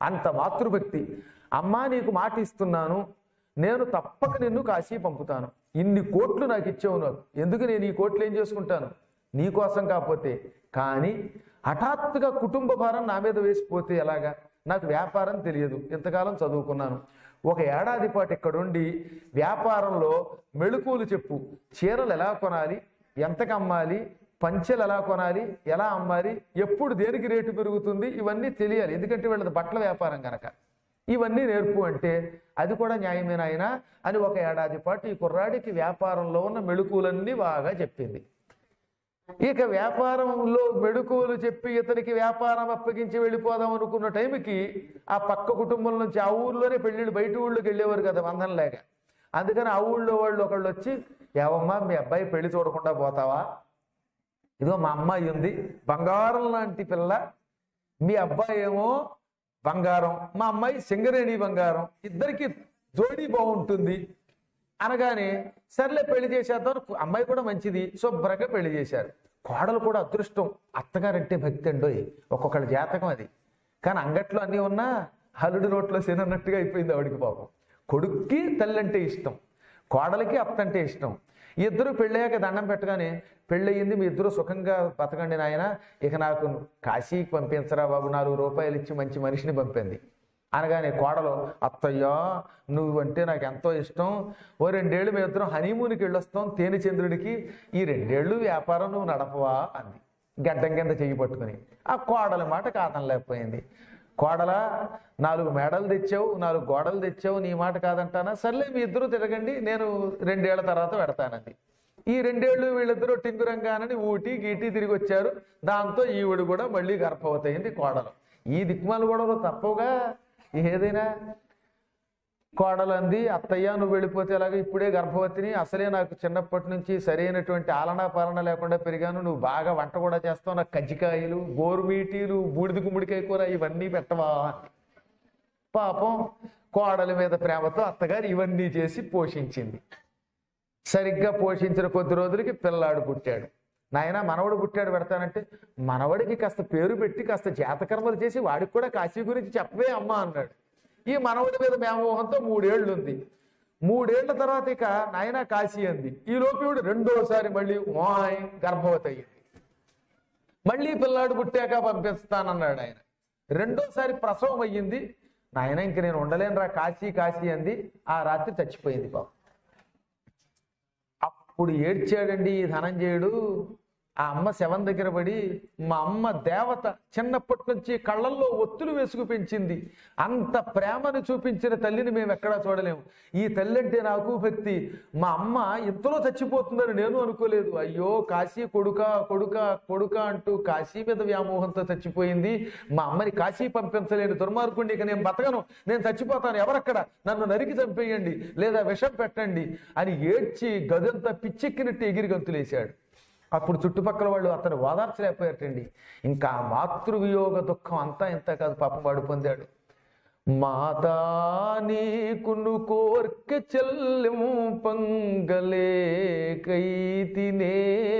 అంత మాతృభక్తి అమ్మా నీకు మాట ఇస్తున్నాను నేను తప్పక నిన్ను కాశీ పంపుతాను ఇన్ని కోట్లు నాకు ఇచ్చావు నాకు ఎందుకు నేను ఈ కోట్లు ఏం చేసుకుంటాను నీ కోసం కాకపోతే కానీ హఠాత్తుగా కుటుంబ భారం నా మీద వేసిపోతే ఎలాగా నాకు వ్యాపారం తెలియదు ఇంతకాలం చదువుకున్నాను ఒక ఏడాది పాటు ఇక్కడుండి వ్యాపారంలో మెళుకువలు చెప్పు చీరలు ఎలా కొనాలి ఎంతకు అమ్మాలి పంచెలు ఎలా కొనాలి ఎలా అమ్మాలి ఎప్పుడు దేనికి రేటు పెరుగుతుంది ఇవన్నీ తెలియాలి ఎందుకంటే వీళ్ళది బట్టల వ్యాపారం కనుక ఇవన్నీ నేర్పు అంటే అది కూడా న్యాయమేనా ఆయన అని ఒక ఏడాది పాటు ఈ కుర్రాడికి వ్యాపారంలో ఉన్న మెళుకువలన్నీ బాగా చెప్పింది ఇక వ్యాపారంలో మెడుకువలు చెప్పి ఇతనికి వ్యాపారం అప్పగించి వెళ్ళిపోదాం అనుకున్న టైంకి ఆ పక్క కుటుంబం నుంచి ఆ ఊర్లోనే పెళ్ళిళ్ళు బయట ఊళ్ళోకి వెళ్ళేవారు కదా బంధం లేక అందుకని ఆ ఊళ్ళో వాళ్ళు ఒకళ్ళు వచ్చి ఏవమ్మా మీ అబ్బాయి పెళ్లి చూడకుండా పోతావా ఇదిగో మా అమ్మాయి ఉంది బంగారం లాంటి పిల్ల మీ అబ్బాయి ఏమో బంగారం మా అమ్మాయి సింగరేణి బంగారం ఇద్దరికి జోడీ బాగుంటుంది అనగానే సర్లే పెళ్లి చేసేద్దాం అమ్మాయి కూడా మంచిది శుభ్రంగా పెళ్లి చేశారు కోడలు కూడా అదృష్టం అత్తగారంటే భక్తి అండోయ్ ఒక్కొక్కళ్ళ జాతకం అది కానీ అంగట్లో అన్నీ ఉన్నా హలుడి నోట్లో శనన్నట్టుగా అయిపోయింది ఆవిడికి పాపం కొడుక్కి తల్లి అంటే ఇష్టం కోడలికి అత్త అంటే ఇష్టం ఇద్దరు పెళ్ళయ్యాక దండం పెట్టగానే పెళ్ళయింది మీ ఇద్దరు సుఖంగా బతకండి నాయన ఇక నాకు కాశీకి పంపించరా బాబు నాలుగు రూపాయలు ఇచ్చి మంచి మనిషిని పంపింది అనగానే కోడలు అత్తయ్యా నువ్వంటే నాకు ఎంతో ఇష్టం ఓ రెండేళ్ళు మేము ఇద్దరం హనీమూన్కి వెళ్ళొస్తాం తేనె చంద్రుడికి ఈ రెండేళ్ళు వ్యాపారం నువ్వు నడపవా అంది గడ్డం కింద చెయ్యి పట్టుకుని ఆ కోడల మాట కాదం లేకపోయింది కోడల నాలుగు మేడలు తెచ్చావు నాలుగు గోడలు తెచ్చావు నీ మాట కాదంటానా సర్లే మీ ఇద్దరు తిరగండి నేను రెండేళ్ల తర్వాత పెడతానంది ఈ రెండేళ్లు వీళ్ళిద్దరూ టింగురంగానని ఊటి గీటి తిరిగి వచ్చారు దాంతో ఈవిడ కూడా మళ్ళీ గర్భవతి అయింది కోడలు ఈ దిక్మాలు గొడవలు తప్పవుగా ఏదైనా కోడలు అంది అత్తయ్య నువ్వు వెళ్ళిపోతే ఎలాగ ఇప్పుడే గర్భవతిని అసలే నాకు చిన్నప్పటి నుంచి సరైనటువంటి ఆలనా పాలన లేకుండా పెరిగాను నువ్వు బాగా వంట కూడా చేస్తావు నాకు కజ్జికాయలు గోరుమీటీలు బూడిద గుమ్మడికాయ కూర ఇవన్నీ పెట్టవా పాపం కోడలి మీద ప్రేమతో అత్తగారు ఇవన్నీ చేసి పోషించింది సరిగ్గా పోషించిన కొద్ది రోజులకి పిల్లాడు పుట్టాడు నాయన మనవడు పుట్టాడు పెడతానంటే మనవడికి కాస్త పేరు పెట్టి కాస్త జాతకర్మలు చేసి వాడికి కూడా కాశీ గురించి చెప్పవే అమ్మా అన్నాడు ఈ మనవడి మీద వ్యామోహంతో మూడేళ్లు ఉంది మూడేళ్ల తర్వాత ఇక నాయన కాశీ అంది ఈ లోపీవుడు రెండోసారి మళ్ళీ వాయ్ గర్భవతి అయ్యింది మళ్ళీ పిల్లాడు పుట్టాక పంపిస్తానన్నాడు ఆయన రెండోసారి ప్రసవం అయ్యింది నాయన ఇంక నేను ఉండలేనురా కాశీ కాశీ అంది ఆ రాత్రి చచ్చిపోయింది పాపం అప్పుడు ఏడ్చాడండి ఈ ధనంజయుడు ఆ అమ్మ శవం దగ్గర పడి మా అమ్మ దేవత చిన్నప్పటి నుంచి కళ్ళల్లో ఒత్తులు వేసుకు పెంచింది అంత ప్రేమను చూపించిన తల్లిని మేము ఎక్కడా చూడలేము ఈ తల్లి అంటే నాకు భక్తి మా అమ్మ ఇంతలో చచ్చిపోతుందని నేను అనుకోలేదు అయ్యో కాశీ కొడుక కొడుక కొడుక అంటూ కాశీ మీద వ్యామోహంతో చచ్చిపోయింది మా అమ్మని కాశీ పంపించలేని దుర్మార్గుండి ఇక నేను బతకను నేను చచ్చిపోతాను ఎవరక్కడ నన్ను నరికి చంపేయండి లేదా విషం పెట్టండి అని ఏడ్చి గదంతా పిచ్చెక్కినట్టు ఎగిరి గంతులేశాడు అప్పుడు చుట్టుపక్కల వాళ్ళు అతను ఓదార్చలేకపోయారటండి ఇంకా ఆ మాతృవియోగ దుఃఖం అంతా ఇంత కాదు పాపం వాడు పొందాడు మాతా నీకును కోర్క చెల్లెం పంగలేకైతినే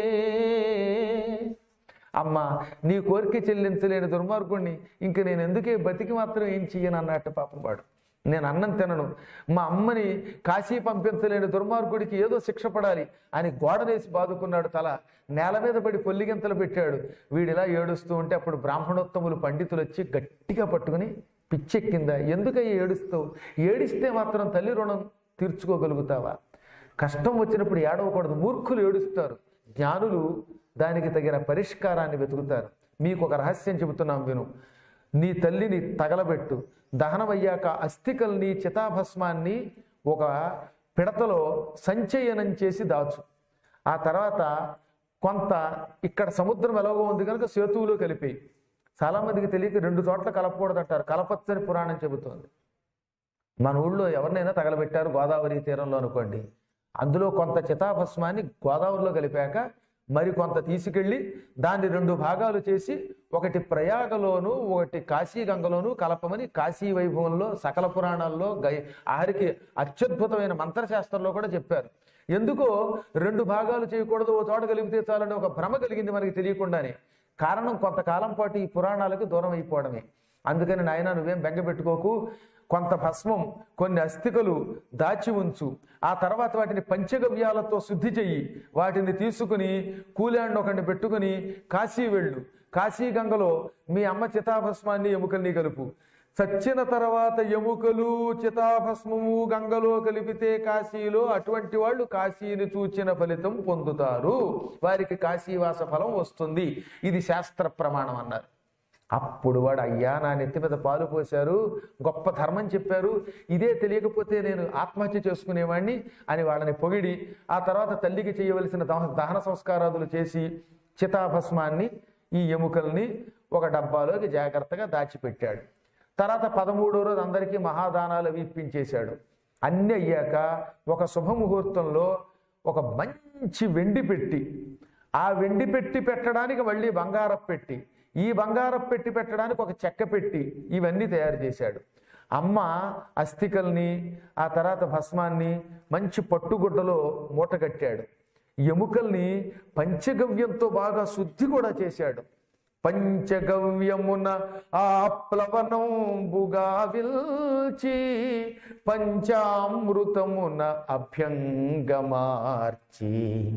అమ్మా నీ కోరిక చెల్లించలేని దుర్మార్గుణ్ణి ఇంక నేను ఎందుకే బతికి మాత్రం ఏం చెయ్యను అన్నట్టు పాపం వాడు నేను అన్నం తినను మా అమ్మని కాశీ పంపించలేని దుర్మార్గుడికి ఏదో శిక్ష పడాలి అని గోడనేసి బాదుకున్నాడు తల నేల మీద పడి పొల్లిగింతలు పెట్టాడు వీడిలా ఏడుస్తూ ఉంటే అప్పుడు బ్రాహ్మణోత్తములు పండితులు వచ్చి గట్టిగా పట్టుకుని పిచ్చెక్కిందా ఎందుకయ్యి ఏడుస్తావు ఏడిస్తే మాత్రం తల్లి రుణం తీర్చుకోగలుగుతావా కష్టం వచ్చినప్పుడు ఏడవకూడదు మూర్ఖులు ఏడుస్తారు జ్ఞానులు దానికి తగిన పరిష్కారాన్ని వెతుకుతారు మీకు ఒక రహస్యం చెబుతున్నాం విను నీ తల్లిని తగలబెట్టు దహనమయ్యాక అస్థికల్ని చితాభస్మాన్ని ఒక పిడతలో సంచయనం చేసి దాచు ఆ తర్వాత కొంత ఇక్కడ సముద్రం ఎలాగో ఉంది కనుక సేతువులో కలిపి చాలా మందికి తెలియక రెండు చోట్ల కలపకూడదంటారు కలపచ్చని పురాణం చెబుతోంది మన ఊళ్ళో ఎవరినైనా తగలబెట్టారు గోదావరి తీరంలో అనుకోండి అందులో కొంత చితాభస్మాన్ని గోదావరిలో కలిపాక మరి కొంత తీసుకెళ్ళి దాన్ని రెండు భాగాలు చేసి ఒకటి ప్రయాగలోను ఒకటి కాశీగంగలోను కలపమని కాశీ వైభవంలో సకల పురాణాల్లో గై ఆఖరికి అత్యద్భుతమైన మంత్రశాస్త్రంలో కూడా చెప్పారు ఎందుకో రెండు భాగాలు చేయకూడదు ఓ చోట కలిపితే చాలని ఒక భ్రమ కలిగింది మనకి తెలియకుండానే కారణం కొంతకాలం పాటు ఈ పురాణాలకు దూరం అయిపోవడమే అందుకని నాయన నువ్వేం బెంగ పెట్టుకోకు కొంత భస్మం కొన్ని అస్థికలు దాచి ఉంచు ఆ తర్వాత వాటిని పంచగవ్యాలతో శుద్ధి చెయ్యి వాటిని తీసుకుని కూలాండ్ ఒకడిని పెట్టుకుని కాశీ వెళ్ళు కాశీ గంగలో మీ అమ్మ చితాభస్మాన్ని ఎముకల్ని కలుపు చచ్చిన తర్వాత ఎముకలు చితాభస్మము గంగలో కలిపితే కాశీలో అటువంటి వాళ్ళు కాశీని చూచిన ఫలితం పొందుతారు వారికి కాశీవాస ఫలం వస్తుంది ఇది శాస్త్ర ప్రమాణం అన్నారు అప్పుడు వాడు అయ్యా నా నెత్తి మీద పాలు పోశారు గొప్ప ధర్మం చెప్పారు ఇదే తెలియకపోతే నేను ఆత్మహత్య చేసుకునేవాడిని అని వాళ్ళని పొగిడి ఆ తర్వాత తల్లికి చేయవలసిన దహ- దహన సంస్కారాదులు చేసి చితాభస్మాన్ని ఈ ఎముకల్ని ఒక డబ్బాలోకి జాగ్రత్తగా దాచిపెట్టాడు తర్వాత పదమూడో రోజు అందరికీ మహాదానాలు అవి ఇప్పించేశాడు అన్నీ అయ్యాక ఒక శుభముహూర్తంలో ఒక మంచి వెండి పెట్టి ఆ వెండి పెట్టి పెట్టడానికి మళ్ళీ బంగారపు పెట్టి ఈ బంగారపు పెట్టి పెట్టడానికి ఒక చెక్క పెట్టి ఇవన్నీ తయారు చేశాడు అమ్మ అస్థికల్ని ఆ తర్వాత భస్మాన్ని మంచి పట్టుగుడ్డలో మూట కట్టాడు ఎముకల్ని పంచగవ్యంతో బాగా శుద్ధి కూడా చేశాడు పంచగవ్యమున ఆ ప్లవనంబుగా విల్చి పంచామృతమున అభ్యంగమార్చి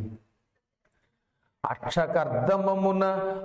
అక్షకర్దమమున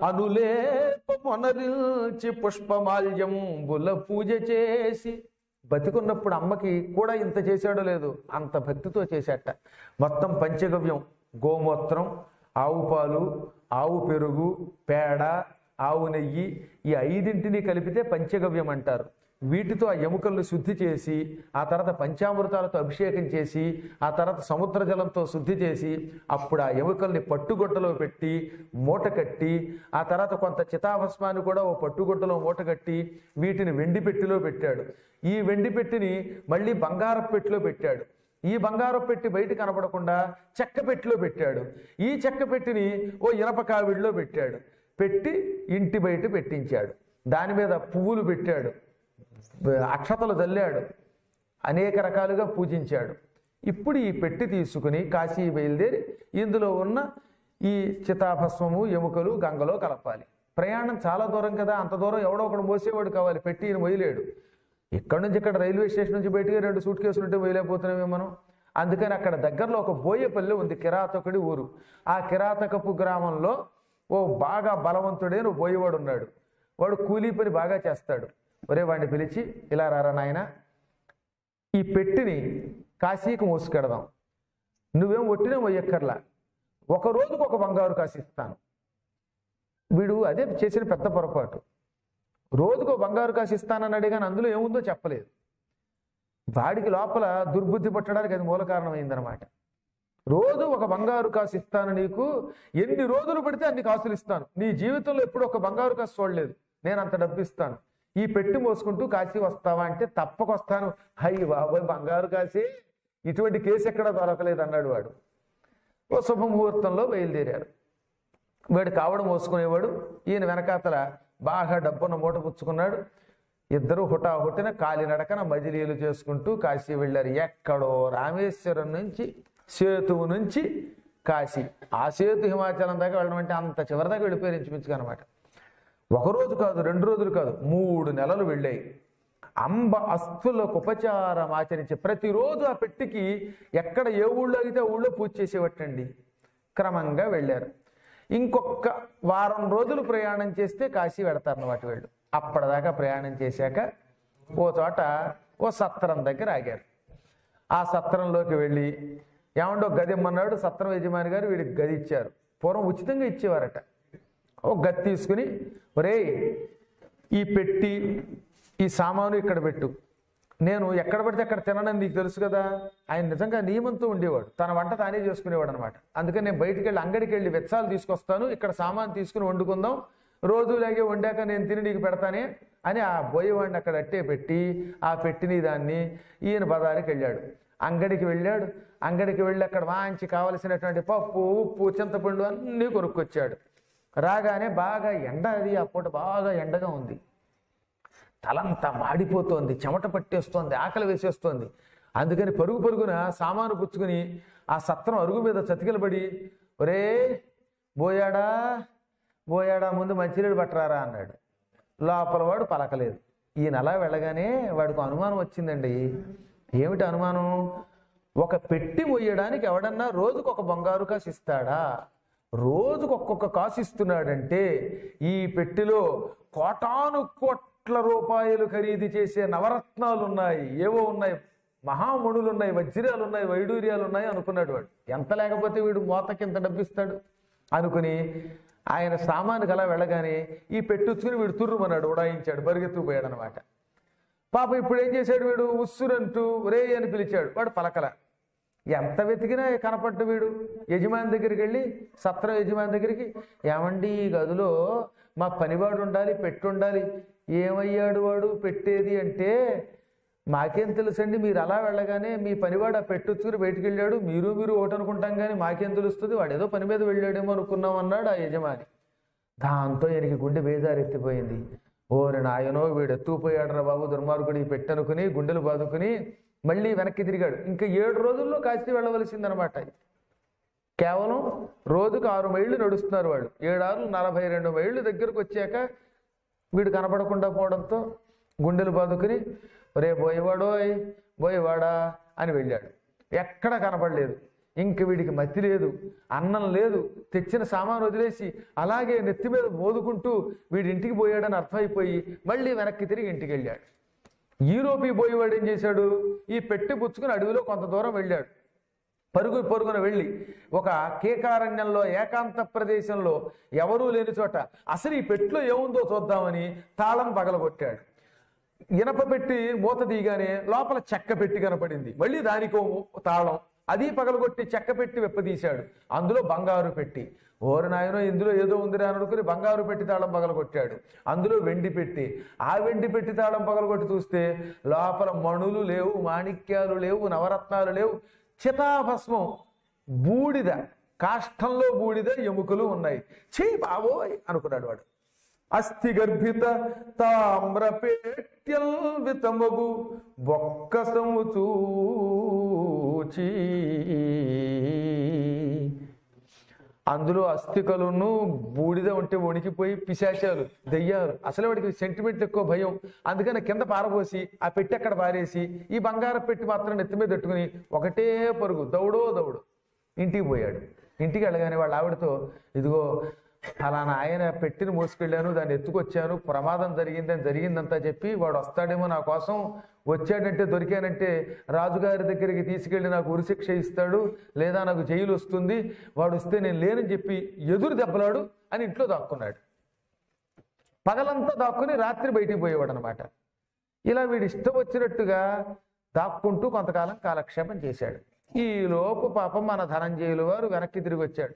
అనులేపమొనరిల్చి పుష్పమాల్యంబుల పూజ చేసి బతికున్నప్పుడు అమ్మకి కూడా ఇంత చేశాడో లేదు అంత భక్తితో చేశాట మొత్తం పంచగవ్యం గోమూత్రం ఆవు పాలు ఆవు పెరుగు పేడ ఆవు నెయ్యి ఈ ఐదింటిని కలిపితే పంచగవ్యం అంటారు వీటితో ఆ ఎముకలను శుద్ధి చేసి ఆ తర్వాత పంచామృతాలతో అభిషేకం చేసి ఆ తర్వాత సముద్ర జలంతో శుద్ధి చేసి అప్పుడు ఆ ఎముకల్ని పట్టుగుడ్డలో పెట్టి మూట కట్టి ఆ తర్వాత కొంత చితాభస్మాన్ని కూడా ఓ పట్టుగుడ్డలో మూట కట్టి వీటిని వెండి పెట్టిలో పెట్టాడు ఈ వెండి పెట్టిని మళ్ళీ బంగారపు పెట్టిలో పెట్టాడు ఈ బంగారపు పెట్టి బయట కనపడకుండా చెక్క పెట్టిలో పెట్టాడు ఈ చెక్క పెట్టిని ఓ ఇనప కావిడిలో పెట్టాడు పెట్టి ఇంటి బయట పెట్టించాడు దాని మీద పువ్వులు పెట్టాడు అక్షతలు చల్లాడు అనేక రకాలుగా పూజించాడు ఇప్పుడు ఈ పెట్టి తీసుకుని కాశీ బయలుదేరి ఇందులో ఉన్న ఈ చితాభస్మము ఎముకలు గంగలో కలపాలి ప్రయాణం చాలా దూరం కదా అంత దూరం ఎవడో ఒకడు మోసేవాడు కావాలి పెట్టి ఈయన మొయ్యలేడు ఇక్కడ నుంచి ఇక్కడ రైల్వే స్టేషన్ నుంచి బయటికి రెండు సూట్ కేసులు ఉంటే వేయలేకపోతున్నామే మనం అందుకని అక్కడ దగ్గరలో ఒక బోయపల్లి ఉంది కిరాతకుడి ఊరు ఆ కిరాతకపు గ్రామంలో ఓ బాగా బలవంతుడైన ఓ బోయేవాడు ఉన్నాడు వాడు కూలీ పని బాగా చేస్తాడు ఒరే వాడిని పిలిచి ఇలా రారా నాయన ఈ పెట్టిని కాశీకి మోసుకెడదాం నువ్వేం ఒట్టినే మొయ్యక్కర్లా ఒక రోజుకు ఒక బంగారు కాశీ ఇస్తాను వీడు అదే చేసిన పెద్ద పొరపాటు రోజుకో బంగారు కాశీ ఇస్తానని అడిగాను అందులో ఏముందో చెప్పలేదు వాడికి లోపల దుర్బుద్ధి పట్టడానికి అది మూల కారణమైందనమాట రోజు ఒక బంగారు కాసు ఇస్తాను నీకు ఎన్ని రోజులు పడితే అన్ని కాసులు ఇస్తాను నీ జీవితంలో ఎప్పుడు ఒక బంగారు కాసు చూడలేదు నేను అంత డబ్బు ఇస్తాను ఈ పెట్టి మోసుకుంటూ కాశీ వస్తావా అంటే తప్పకొస్తాను హై బాబోయ్ బంగారు కాశీ ఇటువంటి కేసు ఎక్కడ దొరకలేదు అన్నాడు వాడు ఓ శుభముహూర్తంలో బయలుదేరారు వాడు కావడం మోసుకునేవాడు ఈయన వెనకాతల బాగా డబ్బున్న మూట పుచ్చుకున్నాడు ఇద్దరు హుటాహుటిన కాలినడకన మజిలీలు చేసుకుంటూ కాశీ వెళ్ళారు ఎక్కడో రామేశ్వరం నుంచి సేతువు నుంచి కాశీ ఆ సేతు హిమాచలం దాకా వెళ్ళడం అంటే అంత చివరి దాకా వెళ్ళిపోయారు ఇంచుమించుగా అనమాట ఒక రోజు కాదు రెండు రోజులు కాదు మూడు నెలలు వెళ్ళాయి అంబ అస్థులకు ఉపచారం ఆచరించి ప్రతిరోజు ఆ పెట్టికి ఎక్కడ ఏ ఊళ్ళో అయితే ఆ ఊళ్ళో పూజ చేసేవట్టండి క్రమంగా వెళ్ళారు ఇంకొక వారం రోజులు ప్రయాణం చేస్తే కాశీ పెడతారన్నమాట వీళ్ళు అప్పటిదాకా ప్రయాణం చేశాక ఓ చోట ఓ సత్రం దగ్గర ఆగారు ఆ సత్రంలోకి వెళ్ళి ఏమండో గది ఇమ్మన్నాడు సత్రం యజమాని గారు వీడికి గది ఇచ్చారు పూర్వం ఉచితంగా ఇచ్చేవారట ఒక గది తీసుకుని ఒరేయ్ ఈ పెట్టి ఈ సామాను ఇక్కడ పెట్టు నేను ఎక్కడ పడితే అక్కడ తిననని నీకు తెలుసు కదా ఆయన నిజంగా నియమంతో ఉండేవాడు తన వంట తానే చేసుకునేవాడు అనమాట అందుకని నేను బయటికి వెళ్ళి అంగడికి వెళ్ళి వెచ్చాలు తీసుకొస్తాను ఇక్కడ సామాన్ తీసుకుని వండుకుందాం రోజులాగే వండాక నేను తిని నీకు పెడతానే అని ఆ బోయేవాడిని అక్కడ అట్టే పెట్టి ఆ పెట్టిని దాన్ని ఈయన బజారుకి వెళ్ళాడు అంగడికి వెళ్ళాడు అంగడికి వెళ్ళి అక్కడ మంచి కావలసినటువంటి పప్పు ఉప్పు చింతపండు అన్నీ కొనుక్కొచ్చాడు రాగానే బాగా ఎండ అది ఆ పూట బాగా ఎండగా ఉంది తలంతా మాడిపోతోంది చెమట పట్టేస్తోంది ఆకలి వేసేస్తోంది అందుకని పరుగు పరుగున సామాను పుచ్చుకుని ఆ సత్రం అరుగు మీద చతికిలబడి ఒరే బోయాడా బోయాడా ముందు మంచినీళ్ళు పట్టరారా అన్నాడు లోపల వాడు పలకలేదు ఈయన అలా వెళ్ళగానే వాడికి అనుమానం వచ్చిందండి ఏమిటి అనుమానం ఒక పెట్టి మొయ్యడానికి ఎవడన్నా రోజుకు ఒక బంగారు కాసు ఇస్తాడా రోజుకు ఒక్కొక్క కాసు ఇస్తున్నాడంటే ఈ పెట్టిలో కోటాను కోట్ల రూపాయలు ఖరీదు చేసే నవరత్నాలు ఉన్నాయి ఏవో ఉన్నాయి మహామణులు ఉన్నాయి వజ్రాలు ఉన్నాయి వైడూర్యాలు ఉన్నాయి అనుకున్నాడు వాడు ఎంత లేకపోతే వీడు మోతకి ఎంత డబ్బిస్తాడు అనుకుని ఆయన సామానుకి అలా వెళ్ళగానే ఈ పెట్టుచ్చుకుని వీడు తుర్రుమన్నాడు ఉడాయించాడు బరిగెత్తుకుపోయాడు అనమాట పాప ఇప్పుడు ఏం చేశాడు వీడు ఉస్సురంటూ రే అని పిలిచాడు వాడు పలకల ఎంత వెతికినా కనపడ్డ వీడు యజమాని దగ్గరికి వెళ్ళి సత్రం యజమాని దగ్గరికి ఏమండి ఈ గదిలో మా పనివాడు ఉండాలి పెట్టి ఉండాలి ఏమయ్యాడు వాడు పెట్టేది అంటే మాకేం తెలుసండి మీరు అలా వెళ్ళగానే మీ పనివాడు ఆ పెట్టొచ్చుకుని బయటికి వెళ్ళాడు మీరు మీరు ఒకటి అనుకుంటాం కానీ మాకేం తెలుస్తుంది వాడు ఏదో పని మీద వెళ్ళాడేమో అనుకున్నాం అన్నాడు ఆ యజమాని దాంతో ఈయనకి గుండె బేజారెత్తిపోయింది ఓరి నాయనో వీడు ఎత్తుకుపోయాడు బాబు దుర్మార్గుడు ఈ పెట్టనుకుని గుండెలు బాదుకుని మళ్ళీ వెనక్కి తిరిగాడు ఇంకా ఏడు రోజుల్లో కాశీ వెళ్ళవలసిందనమాట కేవలం రోజుకు ఆరు మైళ్ళు నడుస్తున్నారు వాళ్ళు ఏడారు నలభై రెండు మైళ్ళు దగ్గరకు వచ్చాక వీడు కనపడకుండా పోవడంతో గుండెలు బాదుకుని రే బోయవాడోయ్ బోయవాడా అని వెళ్ళాడు ఎక్కడ కనపడలేదు ఇంక వీడికి మతి లేదు అన్నం లేదు తెచ్చిన సామాను వదిలేసి అలాగే నెత్తి మీద మోదుకుంటూ వీడి ఇంటికి పోయాడని అర్థమైపోయి మళ్ళీ వెనక్కి తిరిగి ఇంటికి వెళ్ళాడు ఈరోపి పోయేవాడు ఏం చేశాడు ఈ పెట్టి పుచ్చుకుని అడవిలో కొంత దూరం వెళ్ళాడు పరుగు పరుగున వెళ్ళి ఒక కేకారణ్యంలో ఏకాంత ప్రదేశంలో ఎవరూ లేని చోట అసలు ఈ పెట్టులో ఏముందో చూద్దామని తాళం పగలగొట్టాడు ఇనప పెట్టి మూత తీయగానే లోపల చెక్క పెట్టి కనపడింది మళ్ళీ దానికో తాళం అది పగలగొట్టి చెక్క పెట్టి వెప్పదీశాడు అందులో బంగారు పెట్టి ఓరి నాయనో ఇందులో ఏదో ఉందిరా అని అనుకుని బంగారు పెట్టి తాళం పగలగొట్టాడు అందులో వెండి పెట్టి ఆ వెండి పెట్టి తాళం పగలగొట్టి చూస్తే లోపల మణులు లేవు మాణిక్యాలు లేవు నవరత్నాలు లేవు చితాభస్మం బూడిద కాష్టంలో బూడిద ఎముకలు ఉన్నాయి చెయ్యి బాబోయ్ అనుకున్నాడు వాడు అస్థి గర్భిత తామ్రపేట్యల్ వితమగు బొక్కసము చూచి అందులో అస్థికలును బూడిద ఉంటే వణికిపోయి పిశాచాలు దెయ్యాలు అసలు వాడికి సెంటిమెంట్ ఎక్కువ భయం అందుకని కింద పారబోసి ఆ పెట్టి అక్కడ పారేసి ఈ బంగారం పెట్టి మాత్రం నెత్తి మీద పెట్టుకుని ఒకటే పరుగు దౌడో దౌడు ఇంటికి పోయాడు ఇంటికి వెళ్ళగానే వాళ్ళ ఆవిడతో ఇదిగో ఫలానా ఆయన పెట్టిని మోసుకెళ్ళాను దాన్ని ఎత్తుకొచ్చాను ప్రమాదం జరిగిందని జరిగిందంతా చెప్పి వాడు వస్తాడేమో నా కోసం వచ్చాడంటే దొరికానంటే రాజుగారి దగ్గరికి తీసుకెళ్ళి నాకు ఉరిశిక్ష ఇస్తాడు లేదా నాకు జైలు వస్తుంది వాడు వస్తే నేను లేనని చెప్పి ఎదురు దెబ్బలాడు అని ఇంట్లో దాక్కున్నాడు పగలంతా దాక్కుని రాత్రి బయటికి పోయేవాడు అనమాట ఇలా వీడు ఇష్టం వచ్చినట్టుగా దాక్కుంటూ కొంతకాలం కాలక్షేపం చేశాడు ఈ లోపు పాపం మన ధనంజయులు వారు వెనక్కి తిరిగి వచ్చాడు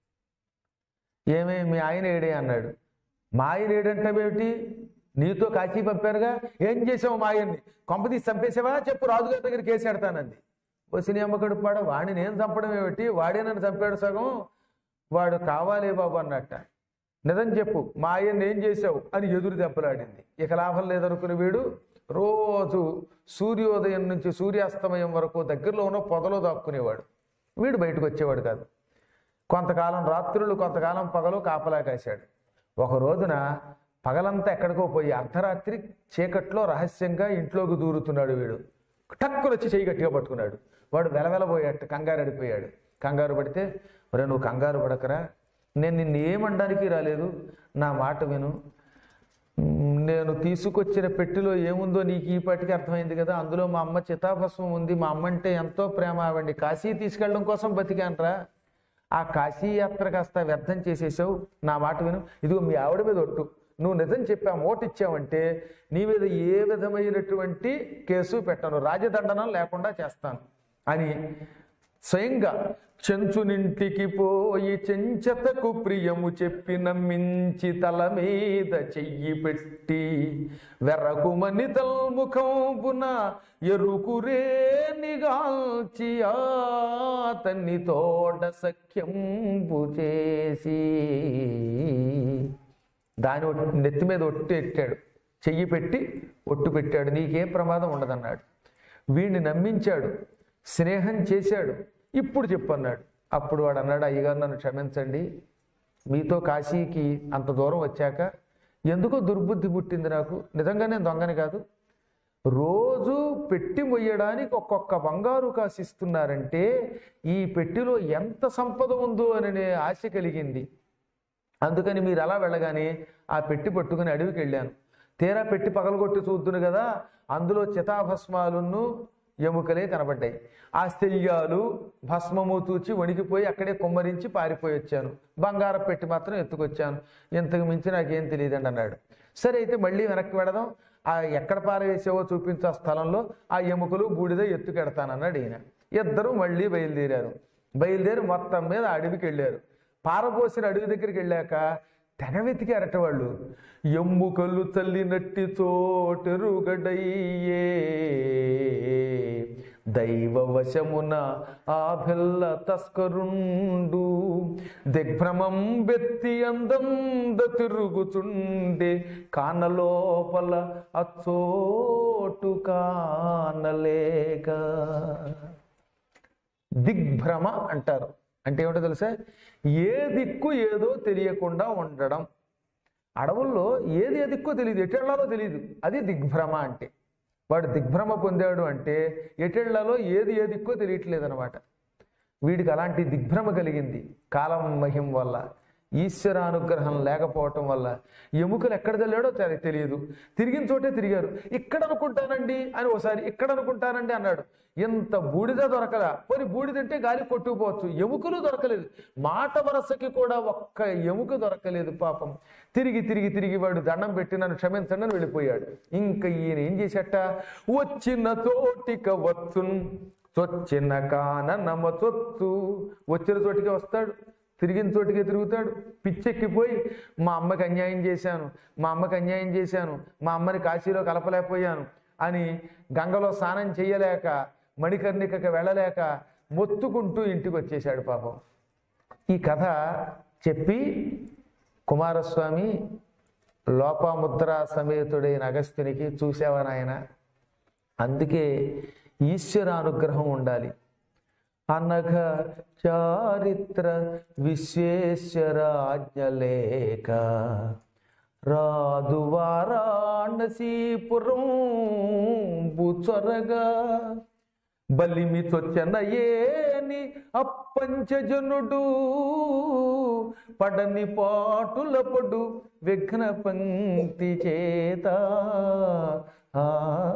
ఏమే మీ ఆయన ఏడే అన్నాడు మా ఆయన ఏడంటావేమిటి నీతో కాచి పంపారుగా ఏం చేసావు మా ఆయన్ని కొంపతీసి చంపేసావా చెప్పు రాజుగారి దగ్గర కేసు పెడతానంది వచ్చిన అమ్మకడు పాడ వాడిని నేను చంపడం ఏమిటి వాడే నన్ను చంపాడు సగం వాడు కావాలే బాబు అన్నట్ట నిజం చెప్పు మా ఆయన్ని ఏం చేసావు అని ఎదురు దెబ్బలాడింది ఇక లాభం లేదనుకుని వీడు రోజు సూర్యోదయం నుంచి సూర్యాస్తమయం వరకు దగ్గరలో ఉన్న పొదలో దాక్కునేవాడు వీడు బయటకు వచ్చేవాడు కాదు కొంతకాలం రాత్రులు కొంతకాలం పగలు కాపలా కాశాడు ఒక రోజున పగలంతా ఎక్కడికో పోయి అర్ధరాత్రి చీకట్లో రహస్యంగా ఇంట్లోకి దూరుతున్నాడు వీడు టక్కున వచ్చి చేయి గట్టిగా పట్టుకున్నాడు వాడు వెలవెలబోయాడు కంగారు అడిపోయాడు కంగారు పడితే ఒరే నువ్వు కంగారు పడకరా నేను నిన్ను ఏమనడానికి రాలేదు నా మాట విను మ్, నేను తీసుకొచ్చిన పెట్టెలో ఏముందో నీకు ఈ పాటికి అర్థమైంది కదా అందులో మా అమ్మ చితాభస్మం ఉంది మా అమ్మ అంటే ఎంతో ప్రేమ ఆవండి కాశీ తీసుకెళ్ళడం కోసం బతికానరా ఆ కాశీ యాత్ర కాస్త వ్యర్థం చేసేసావు నా మాట విను ఇదిగో మీ ఆవిడ మీద ఒట్టు నువ్వు నిజం చెప్పి ఆ మోట ఇచ్చావంటే నీ మీద ఏ విధమైనటువంటి కేసు పెట్టను రాజదండనం లేకుండా చేస్తాను అని స్వయంగా చెంచునింటికి పోయి చెంచతకు ప్రియము చెప్పి నమ్మించి తల మీద చెయ్యి పెట్టి వెర్రకుమని తల్ముఖంబున ఎరుకురే నిగాల్చి అతన్ని తోడ సఖ్యంబు చేసి దాని ఒట్టు- నెత్తి మీద ఒట్టు ఎట్టాడు చెయ్యి పెట్టి ఒట్టు పెట్టాడు నీకేం ప్రమాదం ఉండదన్నాడు వీడిని నమ్మించాడు స్నేహం చేశాడు ఇప్పుడు చెప్పన్నాడు అప్పుడు వాడు అన్నాడు అయ్యగారు నన్ను క్షమించండి మీతో కాశీకి అంత దూరం వచ్చాక ఎందుకో దుర్బుద్ధి పుట్టింది నాకు నిజంగా నేను దొంగని కాదు రోజు పెట్టి మొయ్యడానికి ఒక్కొక్క బంగారు కాసు ఇస్తున్నారంటే ఈ పెట్టిలో ఎంత సంపద ఉందో అనే ఆశ కలిగింది అందుకని మీరు అలా వెళ్ళగానే ఆ పెట్టి పట్టుకుని అడవికి వెళ్ళాను తీరా పెట్టి పగలగొట్టి చూద్దును కదా అందులో చితాభస్మాలును ఎముకలే కనబడ్డాయి ఆ స్థెల్యాలు భస్మము తూచి వణికిపోయి అక్కడే కుమ్మరించి పారిపోయి వచ్చాను బంగారం పెట్టి మాత్రం ఎత్తుకొచ్చాను ఇంతకు మించి నాకేం తెలియదండి అన్నాడు సరే అయితే మళ్ళీ వెనక్కి వెడదాం ఆ ఎక్కడ పారవేసావో చూపించే ఆ స్థలంలో ఆ ఎముకలు బూడిద ఎత్తుకెడతానన్నాడు ఈయన ఇద్దరు మళ్ళీ బయలుదేరారు బయలుదేరి మొత్తం మీద అడవికి వెళ్ళారు పారపోసిన అడవి దగ్గరికి వెళ్ళాక తెగ వెతికారట వాళ్ళు ఎమ్ముకలు తల్లినట్టి చోటెరుగడయ్యే దైవ వశమున ఆ బెల్ల తస్కరుండు దిగ్భ్రమం బెత్తి అందంద తిరుగుతుండే కానలోపల అచ్చోటు కానలేక దిగ్భ్రమ అంటారు అంటే ఏమిటో తెలుసా ఏ దిక్కు ఏదో తెలియకుండా ఉండడం అడవుల్లో ఏది ఏ దిక్కో తెలియదు ఎటెళ్లాలో తెలియదు అది దిగ్భ్రమ అంటే వాడు దిగ్భ్రమ పొందాడు అంటే ఎటెళ్లాలో ఏది ఏ దిక్కో తెలియట్లేదు అనమాట వీడికి అలాంటి దిగ్భ్రమ కలిగింది కాలం మహిం వల్ల ఈశ్వర అనుగ్రహం లేకపోవటం వల్ల ఎముకలు ఎక్కడ చల్లాడో తెలి- తెలియదు తిరిగిన చోటే తిరిగారు ఇక్కడ అనుకుంటానండి అని ఒకసారి ఇక్కడ అనుకుంటానండి అన్నాడు ఇంత బూడిద దొరకదా పోనీ బూడిదంటే గాలి కొట్టుకుపోవచ్చు ఎముకలు దొరకలేదు మాట వరసకి కూడా ఒక్క ఎముక దొరకలేదు పాపం తిరిగి తిరిగి తిరిగి వాడు దండం పెట్టి నన్ను క్షమించండి అని వెళ్ళిపోయాడు ఇంకా ఈయన ఏం చేసేట వచ్చిన తోటిక వచ్చున్ చొచ్చిన కాన నమ చొత్తు వచ్చిన చోటికి వస్తాడు తిరిగిన చోటికే తిరుగుతాడు పిచ్చెక్కిపోయి మా అమ్మకి అన్యాయం చేశాను మా అమ్మకి అన్యాయం చేశాను మా అమ్మని కాశీలో కలపలేకపోయాను అని గంగలో స్నానం చేయలేక మణికర్ణికకి వెళ్ళలేక మొత్తుకుంటూ ఇంటికి వచ్చేశాడు పాపం ఈ కథ చెప్పి కుమారస్వామి లోపాముద్ర సమేతుడైన అగస్త్యునికి చూసావా నాయన అందుకే ఈశ్వర అనుగ్రహం ఉండాలి అనఘ చారిత్ర విశ్వేశ్వర ఆజ్ఞలేక రాదు వారాణసీపురం బుచొరగా బలిమి తొచ్చనయేని అప్పంచజనుడు పడని పాటుల పడు విఘ్న పంక్తి చేత ఆ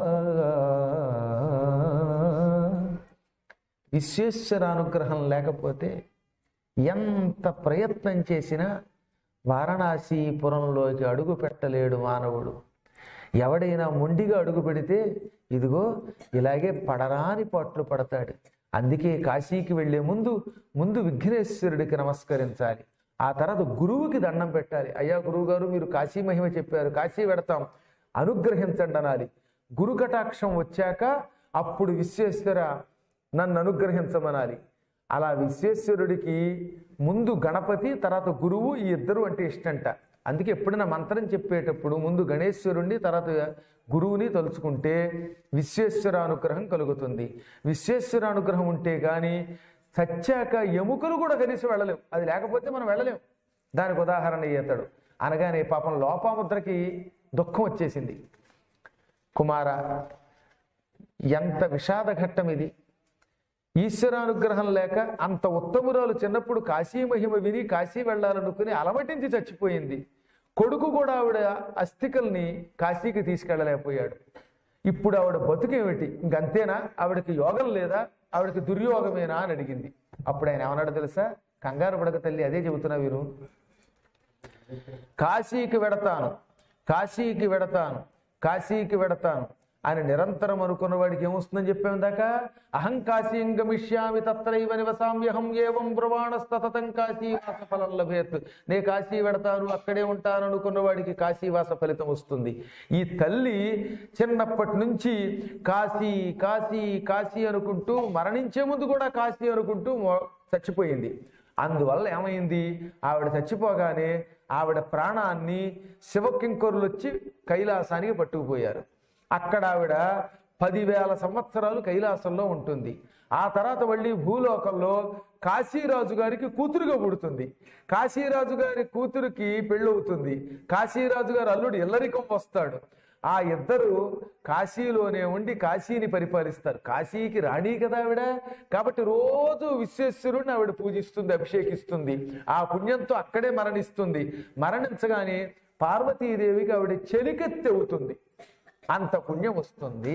విశ్వేశ్వర అనుగ్రహం లేకపోతే ఎంత ప్రయత్నం చేసినా వారణాసీపురంలోకి అడుగు పెట్టలేడు మానవుడు ఎవడైనా మొండిగా అడుగు పెడితే ఇదిగో ఇలాగే పడరాని పట్లు పడతాడు అందుకే కాశీకి వెళ్ళే ముందు ముందు విఘ్నేశ్వరుడికి నమస్కరించాలి ఆ తర్వాత గురువుకి దండం పెట్టాలి అయ్యా గురువు గారు మీరు కాశీ మహిమ చెప్పారు కాశీ పెడతాం అనుగ్రహించండి అనాలి గురు కటాక్షం వచ్చాక అప్పుడు విశ్వేశ్వర నన్ను అనుగ్రహించమనాలి అలా విశ్వేశ్వరుడికి ముందు గణపతి తర్వాత గురువు ఈ ఇద్దరు అంటే ఇష్టంట అందుకే ఎప్పుడైనా మంత్రం చెప్పేటప్పుడు ముందు గణేశ్వరుణ్ణి తర్వాత గురువుని తలుచుకుంటే విశ్వేశ్వర అనుగ్రహం కలుగుతుంది విశ్వేశ్వర అనుగ్రహం ఉంటే కానీ సచ్చాక ఎముకలు కూడా కలిసి వెళ్ళలేవు అది లేకపోతే మనం వెళ్ళలేం దానికి ఉదాహరణ ఈతడు అనగానే పాపం లోపాముద్రకి దుఃఖం వచ్చేసింది కుమార ఎంత విషాద ఘట్టం ఇది ఈశ్వరానుగ్రహం లేక అంత ఉత్తమురాలు చిన్నప్పుడు కాశీ మహిమ విని కాశీ వెళ్ళాలనుకుని అలమటించి చచ్చిపోయింది కొడుకు కూడా ఆవిడ అస్థికల్ని కాశీకి తీసుకెళ్ళలేకపోయాడు ఇప్పుడు ఆవిడ బతుకేమిటి ఇంకంతేనా ఆవిడకి యోగం లేదా ఆవిడకి దుర్యోగమేనా అని అడిగింది అప్పుడు ఆయన ఏమన్నాడు తెలుసా కంగారు పడక తల్లి అదే చెబుతున్నా వీరు కాశీకి వెడతాను కాశీకి వెడతాను కాశీకి వెడతాను అని నిరంతరం అనుకున్న వాడికి ఏమొస్తుందని చెప్పాం దాకా అహం కాశీం గమిష్యామి తత్రైవ నివసామ్యహం ఏవం బ్రవాణస్తతం కాశీవాస ఫలం లభేత్ నే కాశీ వెడతాను అక్కడే ఉంటాను అనుకున్న వాడికి కాశీవాస ఫలితం వస్తుంది ఈ తల్లి చిన్నప్పటి నుంచి కాశీ కాశీ కాశీ అనుకుంటూ మరణించే ముందు కూడా కాశీ అనుకుంటూ మో- చచ్చిపోయింది అందువల్ల ఏమైంది ఆవిడ చచ్చిపోగానే ఆవిడ ప్రాణాన్ని శివకింకరులు వచ్చి కైలాసానికి పట్టుకుపోయారు అక్కడ ఆవిడ పదివేల సంవత్సరాలు కైలాసంలో ఉంటుంది ఆ తర్వాత మళ్ళీ భూలోకంలో కాశీరాజు గారికి కూతురుగా పుడుతుంది కాశీరాజు గారి కూతురికి పెళ్ళవుతుంది కాశీరాజు గారు అల్లుడు ఇల్లరికం వస్తాడు ఆ ఇద్దరు కాశీలోనే ఉండి కాశీని పరిపాలిస్తారు కాశీకి రాణి కదా ఆవిడ కాబట్టి రోజు విశ్వేశ్వరుడిని ఆవిడ పూజిస్తుంది అభిషేకిస్తుంది ఆ పుణ్యంతో అక్కడే మరణిస్తుంది మరణించగానే పార్వతీదేవికి ఆవిడ చెలికెత్తి అవుతుంది అంత పుణ్యం వస్తుంది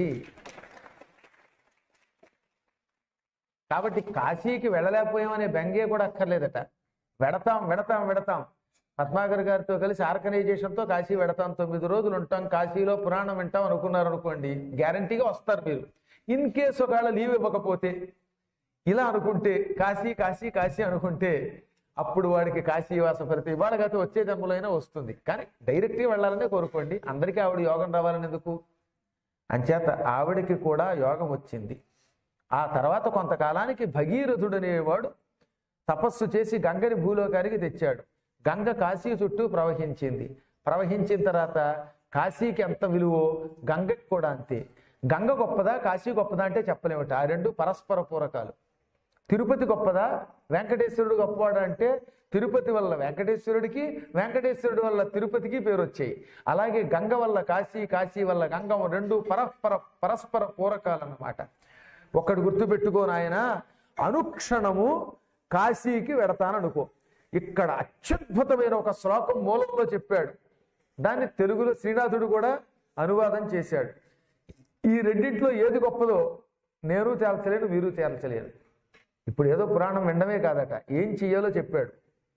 కాబట్టి కాశీకి వెళ్ళలేకపోయామనే బెంగే కూడా అక్కర్లేదట వెడతాం వెడతాం వెడతాం పద్మాకర్ గారితో కలిసి ఆర్గనైజేషన్తో కాశీ వెడతాం తొమ్మిది రోజులు ఉంటాం కాశీలో పురాణం వింటాం అనుకున్నారు అనుకోండి గ్యారంటీగా వస్తారు మీరు ఇన్ కేసు ఒకవేళ లీవ్ ఇవ్వకపోతే ఇలా అనుకుంటే కాశీ కాశీ కాశీ అనుకుంటే అప్పుడు వాడికి కాశీవాస ఫలితం ఇవాళ కాదు వచ్చే జన్మలైనా వస్తుంది కానీ డైరెక్ట్గా వెళ్ళాలనే కోరుకోండి అందరికీ ఆవిడ యోగం రావాలని ఎందుకు అంచేత ఆవిడకి కూడా యోగం వచ్చింది ఆ తర్వాత కొంతకాలానికి భగీరథుడు అనేవాడు తపస్సు చేసి గంగని భూలోకానికి తెచ్చాడు గంగ కాశీ చుట్టూ ప్రవహించింది ప్రవహించిన తర్వాత కాశీకి ఎంత విలువో గంగకి కూడా అంతే గంగ గొప్పదా కాశీ గొప్పదా అంటే చెప్పలేమట ఆ రెండు పరస్పర పూరకాలు తిరుపతి గొప్పదా వెంకటేశ్వరుడు గొప్పవాడు అంటే తిరుపతి వల్ల వెంకటేశ్వరుడికి వెంకటేశ్వరుడు వల్ల తిరుపతికి పేరు వచ్చాయి అలాగే గంగ వల్ల కాశీ కాశీ వల్ల గంగ రెండు పరస్పర పరస్పర పూరకాలన్నమాట ఒకటి గుర్తుపెట్టుకో నాయన అనుక్షణము కాశీకి వెడతాననుకో ఇక్కడ అత్యద్భుతమైన ఒక శ్లోకం మూలంలో చెప్పాడు దాన్ని తెలుగులో శ్రీనాథుడు కూడా అనువాదం చేశాడు ఈ రెండింటిలో ఏది గొప్పదో నేను తేల్చలేను వీరు తేల్చలేను ఇప్పుడు ఏదో పురాణం వినడమే కాదట ఏం చెయ్యాలో చెప్పాడు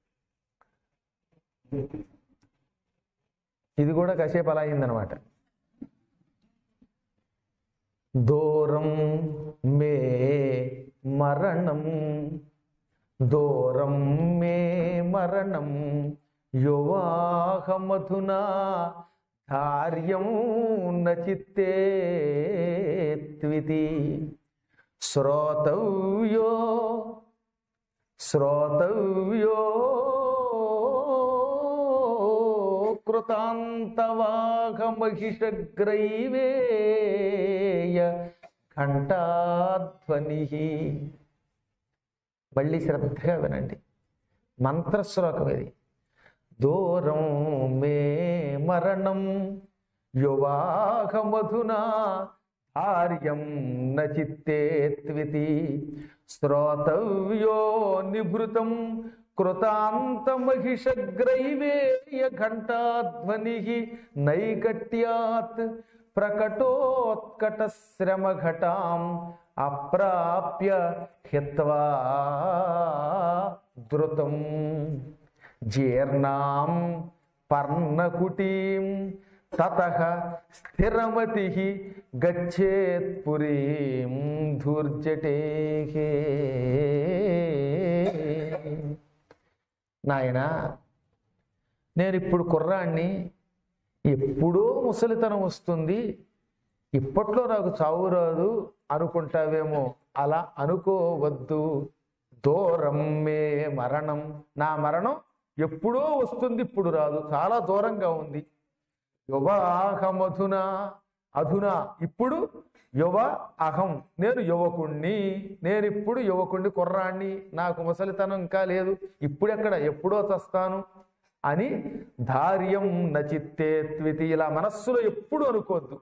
ఇది కూడా కాసేపు అలా అయిందనమాట దూరం మే మరణం దూరం మే మరణం యువాహమధునా ధార్యం నచిత్తే త్వితి శ్రోతవ్యో శ్రోతవ్యో కృతాంతవాఘమహిషగ్రైవేయ ఘంటాధ్వని మళ్ళీ శ్రద్ధగా వినండి మంత్రశ్లోకం ఇది దూరం మే మరణం యువాహమధునా ఆర్యం నచిత్తే త్వితి శ్రోతవ్యో నిభృతం కృతాంతమహిషగ్రైవేయ ఘంటాధ్వని నైకట్యాత్ ప్రకటోత్కట శ్రమఘటాం అప్రాప్య హిత్వా ధృతం జీర్ణాం పర్ణకుటీం తత స్థిరమతి గచ్చేత్ పురీం ధూర్జటే నాయనా నేను ఇప్పుడు కుర్రాన్ని ఎప్పుడో ముసలితనం వస్తుంది ఇప్పట్లో నాకు చావు రాదు అనుకుంటావేమో అలా అనుకోవద్దు దూరం మే మరణం నా మరణం ఎప్పుడో వస్తుంది ఇప్పుడు రాదు చాలా దూరంగా ఉంది యువాహమధునా అధునా ఇప్పుడు యువ అహం నేను యువకుణ్ణి నేను ఇప్పుడు యువకుణ్ణి కుర్రాణ్ణి నాకు ముసలితనం ఇంకా లేదు ఇప్పుడెక్కడ ఎప్పుడో చస్తాను అని ధార్యం నచిత్తే త్వితి ఇలా మనస్సులో ఎప్పుడు అనుకోవద్దు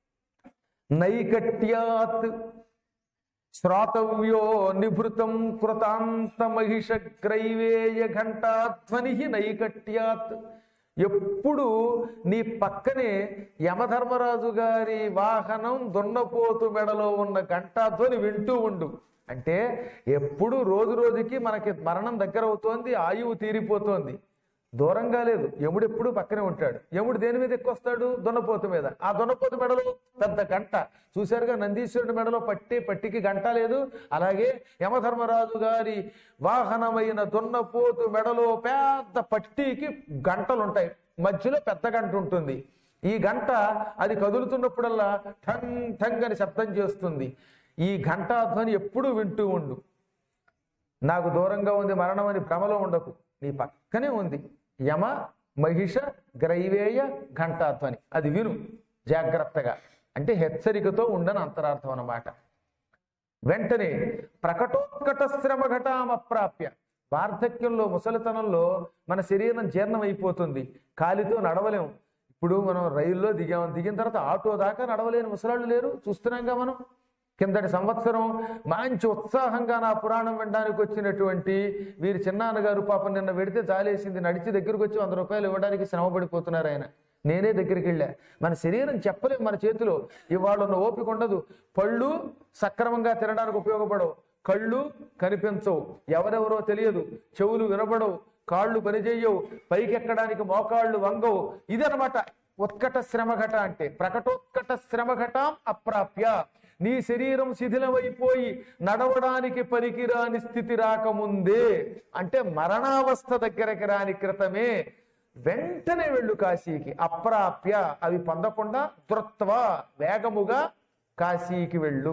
నైకట్యాత్ శ్రోతవ్యో నిభృతం కృతాంతమహిషగ్రైవేయ ఘంటాధ్వని నైకట్యాత్ ఎప్పుడు నీ పక్కనే యమధర్మరాజు గారి వాహనం దున్నపోతు మెడలో ఉన్న ఘంటాధ్వని వింటూ ఉండు అంటే ఎప్పుడు రోజు రోజుకి మనకి మరణం దగ్గర అవుతోంది ఆయువు తీరిపోతోంది దూరంగా లేదు యముడు ఎప్పుడు పక్కనే ఉంటాడు యముడు దేని మీద ఎక్కువస్తాడు దున్నపోతు మీద ఆ దున్నపోతు మెడలో పెద్ద గంట చూశారుగా నందీశ్వరుడి మెడలో పట్టి పట్టికి గంట లేదు అలాగే యమధర్మరాజు గారి వాహనమైన దున్నపోతు మెడలో పెద్ద పట్టీకి గంటలు ఉంటాయి మధ్యలో పెద్ద గంట ఉంటుంది ఈ గంట అది కదులుతున్నప్పుడల్లా ఠంగ్ ఠంగ్ అని శబ్దం చేస్తుంది ఈ ఘంటాధ్వని ఎప్పుడూ వింటూ ఉండు నాకు దూరంగా ఉంది మరణం అని భ్రమలో ఉండకు నీ పక్కనే ఉంది యమ మహిష గ్రైవేయ ఘంటాధ్వని అది విను జాగ్రత్తగా అంటే హెచ్చరికతో ఉండని అంతరార్థం అన్నమాట వెంటనే ప్రకటోత్కట శ్రమ ఘటామప్రాప్య వార్ధక్యంలో ముసలితనంలో మన శరీరం జీర్ణం అయిపోతుంది కాలితో నడవలేం ఇప్పుడు మనం రైల్లో దిగాం దిగిన తర్వాత ఆటో దాకా నడవలేని ముసలాళ్ళు లేరు చూస్తున్నాంగా మనం కిందటి సంవత్సరం మంచి ఉత్సాహంగా నా పురాణం వినడానికి వచ్చినటువంటి వీరి చిన్నాన్నగారు పాపం నిన్న వెడితే జాలేసింది నడిచి దగ్గరకు వచ్చి వంద రూపాయలు ఇవ్వడానికి శ్రమ పడిపోతున్నారు ఆయన నేనే దగ్గరికి వెళ్ళా మన శరీరం చెప్పలేం మన చేతిలో ఇవాళ ఉన్న ఓపిక ఉండదు పళ్ళు సక్రమంగా తినడానికి ఉపయోగపడవు కళ్ళు కనిపించవు ఎవరెవరో తెలియదు చెవులు వినబడవు కాళ్ళు పనిచేయవు పైకెక్కడానికి మోకాళ్ళు వంగవు ఇదనమాట ఉత్కట శ్రమఘట అంటే ప్రకటోత్కట శ్రమఘటం అప్రాప్య నీ శరీరం శిథిలమైపోయి నడవడానికి పనికిరాని స్థితి రాకముందే అంటే మరణావస్థ దగ్గరికి రాని క్రితమే వెంటనే వెళ్ళు కాశీకి అప్రాప్య అవి పొందకుండా ధృత్వ వేగముగా కాశీకి వెళ్ళు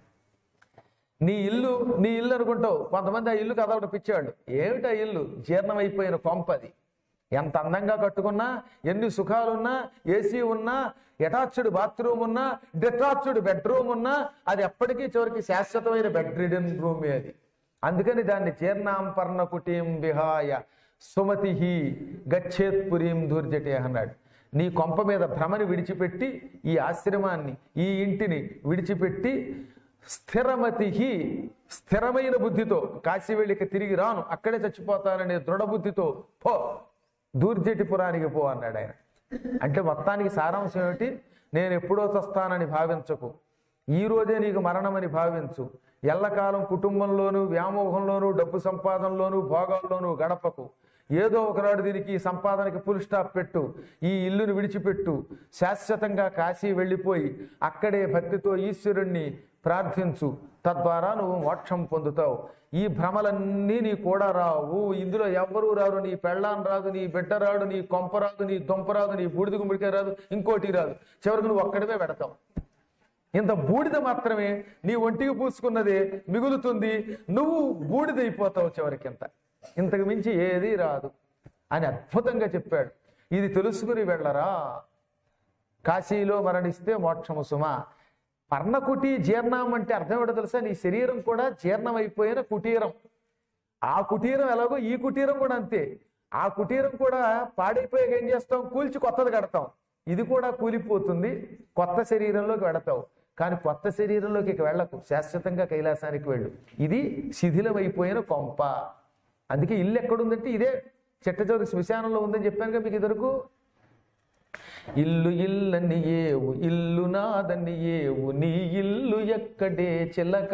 నీ ఇల్లు నీ ఇల్లు అనుకుంటావు కొంతమంది ఆ ఇల్లు కదలడం పిచ్చాడు ఏమిటి ఆ ఇల్లు జీర్ణమైపోయిన కొంపది ఎంత అందంగా కట్టుకున్నా ఎన్ని సుఖాలున్నా ఏసీ ఉన్నా అటాచ్డ్ బాత్రూమ్ ఉన్నా డిటాచ్డ్ బెడ్రూమ్ ఉన్నా అది ఎప్పటికీ చివరికి శాశ్వతమైన బెడ్ రిడన్ రూమే అది అందుకని దాన్ని జీర్ణాంపర్ణ కుటీం విహాయ సుమతి గచ్చేత్ పురీం ధూర్జటే అన్నాడు నీ కొంప మీద భ్రమని విడిచిపెట్టి ఈ ఆశ్రమాన్ని ఈ ఇంటిని విడిచిపెట్టి స్థిరమతి స్థిరమైన బుద్ధితో కాశీ వెళ్ళిక తిరిగి రాను అక్కడే చచ్చిపోతాననే దృఢ బుద్ధితో పో దూర్జటిపురానికి పో అన్నాడు ఆయన అంటే మొత్తానికి సారాంశం ఏమిటి నేను ఎప్పుడో చస్తానని భావించకు ఈ రోజే నీకు మరణమని భావించు ఎల్లకాలం కుటుంబంలోనూ వ్యామోహంలోనూ డబ్బు సంపాదనలోనూ భోగాల్లోనూ గడపకు ఏదో ఒకనాడు దీనికి ఈ సంపాదనకి ఫుల్ స్టాప్ పెట్టు ఈ ఇల్లుని విడిచిపెట్టు శాశ్వతంగా కాశీ వెళ్ళిపోయి అక్కడే భక్తితో ఈశ్వరుణ్ణి ప్రార్థించు తద్వారా నువ్వు మోక్షం పొందుతావు ఈ భ్రమలన్నీ నీ కూడా రావు ఇందులో ఎవ్వరూ రారు నీ పెళ్ళాన్ రాదు నీ బిడ్డ రాడు నీ కొంప రాదు నీ దొంప రాదు నీ బూడిద గుమ్మడికాయ రాదు ఇంకోటి రాదు చివరికి నువ్వు ఒక్కడమే పెడతావు ఇంత బూడిద మాత్రమే నీ ఒంటికి పూసుకున్నదే మిగులుతుంది నువ్వు బూడిదైపోతావు చివరికి ఇంత ఇంతకు మించి ఏదీ రాదు అని అద్భుతంగా చెప్పాడు ఇది తెలుసుకుని వెళ్ళరా కాశీలో మరణిస్తే మోక్షము సుమ పర్ణకుటి జీర్ణం అంటే అర్థం ఏంటో తెలుసా నీ శరీరం కూడా జీర్ణమైపోయిన కుటీరం ఆ కుటీరం ఎలాగో ఈ కుటీరం కూడా అంతే ఆ కుటీరం కూడా పాడైపోయాక ఏం చేస్తాం కూల్చి కొత్తది కడతాం ఇది కూడా కూలిపోతుంది కొత్త శరీరంలోకి వెడతావు కానీ కొత్త శరీరంలోకి ఇక వెళ్ళకు శాశ్వతంగా కైలాసానికి వెళ్ళు ఇది శిథిలమైపోయిన కొంప అందుకే ఇల్లు ఎక్కడుందంటే ఇదే చెట్ట చివరి శ్మశానంలో ఉందని చెప్పాను కదా మీకు ఇదివరకు ఇల్లు ఇల్లని ఏవు ఇల్లు నాదని ఏవు నీ ఇల్లు ఎక్కడే చిలక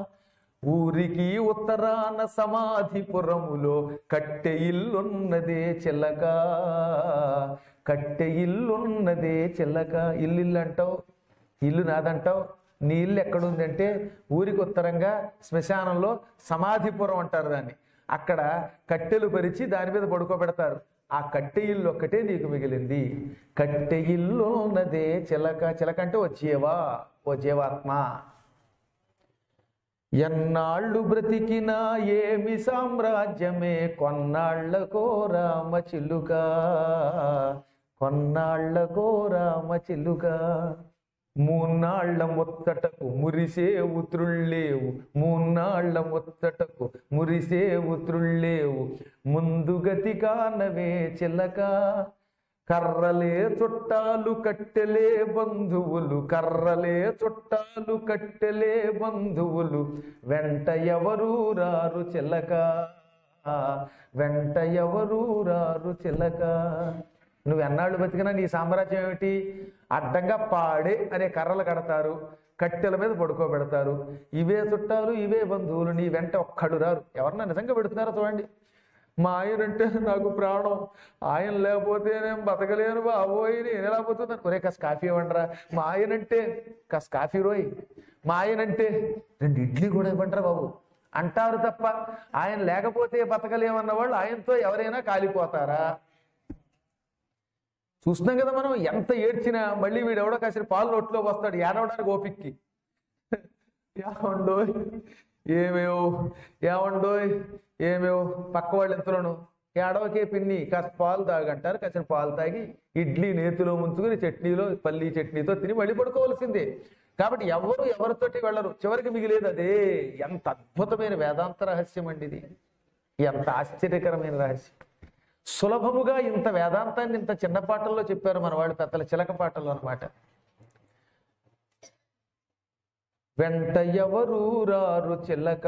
ఊరికి ఉత్తరాన సమాధిపురములో కట్టె ఇల్లున్నదే చిలక కట్టె ఇల్లున్నదే చిలక ఇల్లు ఇల్లు అంటావు ఇల్లు నాదంటావు నీ ఇల్లు ఎక్కడుందంటే ఊరికి ఉత్తరంగా శ్మశానంలో సమాధిపురం అంటారు దాన్ని అక్కడ కట్టెలు పరిచి దాని మీద పడుకోబెడతారు ఆ కట్టె ఇల్లు ఒక్కటే నీకు మిగిలింది కట్టె ఇల్లు ఉన్నదే చిలక చిలక అంటే ఓ జీవా ఓ జీవాత్మ ఎన్నాళ్ళు బ్రతికినా ఏమి సామ్రాజ్యమే కొన్నాళ్లకో రామ చిలుక కొన్నాళ్లకో రామ చిలుక మూన్నాళ్ల ముత్తటకు మురిసే ఉత్రుళ్ళేవు మూన్నాళ్ల ముత్తటకు మురిసే ఉత్రుళ్ళేవు ముందు గతి కానవే చిలక కర్రలే చుట్టాలు కట్టెలే బంధువులు కర్రలే చుట్టాలు కట్టెలే బంధువులు వెంట ఎవరు రారు చిలక వెంట ఎవరు రారు చిలక నువ్వు ఎన్నాళ్ళు బతికినా నీ సామ్రాజ్యం ఏమిటి అడ్డంగా పాడే అనే కర్రలు కడతారు కట్టెల మీద పడుకోబెడతారు ఇవే చుట్టాలు ఇవే బంధువులు నీ వెంట ఒక్కడు రారు ఎవరన్నా నిజంగా పెడుతున్నారో చూడండి మా ఆయన అంటే నాకు ప్రాణం ఆయన లేకపోతే నేను బతకలేను బాబోయ్ నేను ఎలా పోతున్నాను ఒరే కాస్త కాఫీ ఇవ్వండిరా మా ఆయన అంటే కాస్త కాఫీ రోయ్ మా ఆయన అంటే రెండు ఇడ్లీ కూడా ఇవ్వండిరా బాబు అంటారు తప్ప ఆయన లేకపోతే బతకలేమన్న వాళ్ళు ఆయనతో ఎవరైనా కాలిపోతారా చూస్తున్నాం కదా మనం ఎంత ఏడ్చినా మళ్ళీ వీడు ఎవడో కాసిన పాలు నోట్లో వస్తాడు ఏడవడానికి ఓపిక్కి ఏమండోయ్ ఏమేవో ఏమండోయ్ ఏమేవో పక్క వాళ్ళు ఎంతలోను ఏడవకే పిన్ని కాస్త పాలు తాగంటారు కాసిన పాలు తాగి ఇడ్లీ నేతిలో ముంచుకుని చట్నీలో పల్లీ చట్నీతో తిని మళ్ళీ పడుకోవాల్సిందే కాబట్టి ఎవరు ఎవరితోటి వెళ్ళరు చివరికి మిగిలేదు అదే ఎంత అద్భుతమైన వేదాంత రహస్యం అండి ఇది ఎంత ఆశ్చర్యకరమైన రహస్యం సులభముగా ఇంత వేదాంతాన్ని ఇంత చిన్న పాటల్లో చెప్పారు మన వాళ్ళు పెద్దల చిలక పాటల్లో అనమాట వెంట ఎవరు రారు చిల్లక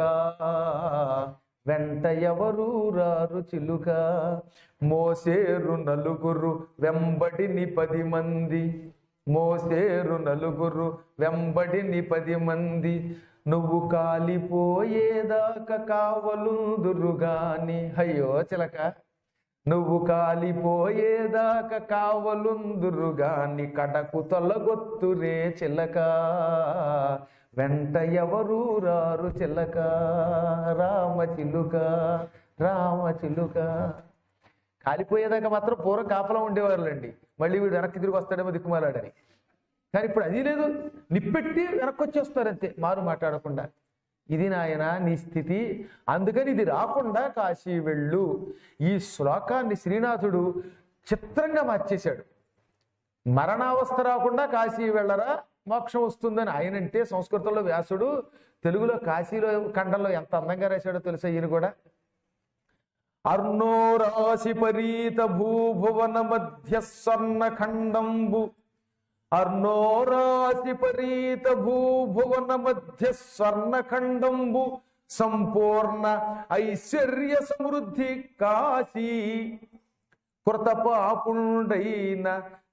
వెంట ఎవరు రారు చిలుక మోసేరు నలుగురు వెంబడిని పది మంది మోసేరు నలుగురు వెంబడిని పది మంది నువ్వు కాలిపోయేదాకా కావలుందురుగాని అయ్యో చిలక నువ్వు కాలిపోయేదాకా కావలుందురుగాని కడకు తొలగొత్తురే చిలక వెంట ఎవరు రారు చిలక రామ చిలుక రామ చిలుక కాలిపోయేదాకా మాత్రం పూర్వం కాపలా ఉండేవారులేండి మళ్ళీ వీడు వెనక్కి తిరిగి వస్తాడేమో దిక్కుమాలాడని కానీ ఇప్పుడు అది లేదు నిప్పెట్టి వెనక్కి వచ్చేస్తారు అంతే మారు మాట్లాడకుండా ఇది నాయన నీ స్థితి అందుకని ఇది రాకుండా కాశీ వెళ్ళు ఈ శ్లోకాన్ని శ్రీనాథుడు చిత్రంగా మార్చేశాడు మరణావస్థ రాకుండా కాశీ వెళ్ళరా మోక్షం వస్తుందని ఆయనంటే సంస్కృతంలో వ్యాసుడు తెలుగులో కాశీలో ఖండంలో ఎంత అందంగా రాశాడో తెలుసా ఈయన కూడా అర్ణోరాశి పరీత భూభువన మధ్య స్వర్ణ ఖండంబు అర్ణోరాశి పరీత భూభువన మధ్య స్వర్ణ ఖండంబు సంపూర్ణ ఐశ్వర్య సమృద్ధి కాశీ కృతపాపుండైన